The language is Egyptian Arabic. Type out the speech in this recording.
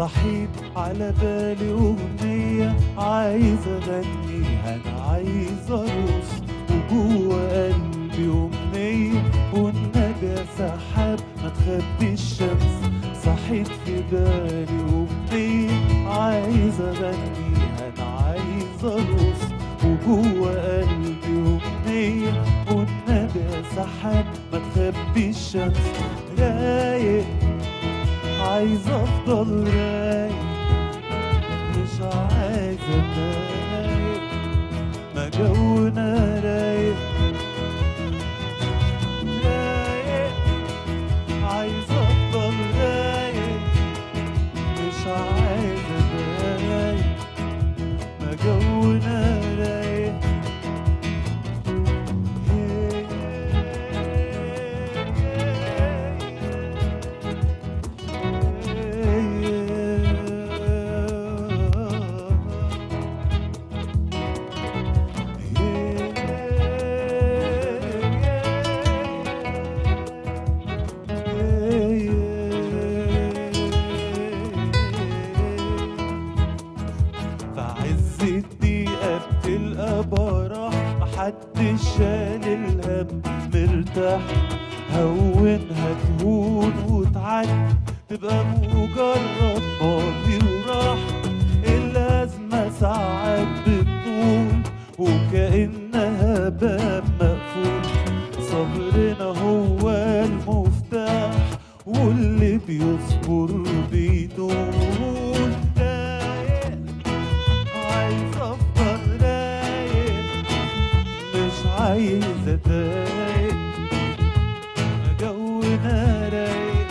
صحيت على بالي أغنية عايز أغنيها أنا عايز أرقص وجوه قلبي أمنية والنبي يا سحاب ما تخبي الشمس صحيت في بالي أغنية عايز أغنيها أنا عايز أرقص وجوه قلبي أمنية والنبي يا سحاب ما تخبي الشمس رايق عايز افضل رايق مش عايز اتضايق ما جونا رايق رايق عايز افضل رايق مش عايز اتضايق ما جونا رايق فعز الدقيقة بتلقى براح محدش شال الهم مرتاح هونها تهون وتعدي تبقى مجرد ماضي وراح الأزمة ساعات بتطول وكأنها باب مقفول صبرنا هو المفتاح واللي بيصبر بيدول رايق عايز افضل رايق مش عايز اتضايق جونا رايق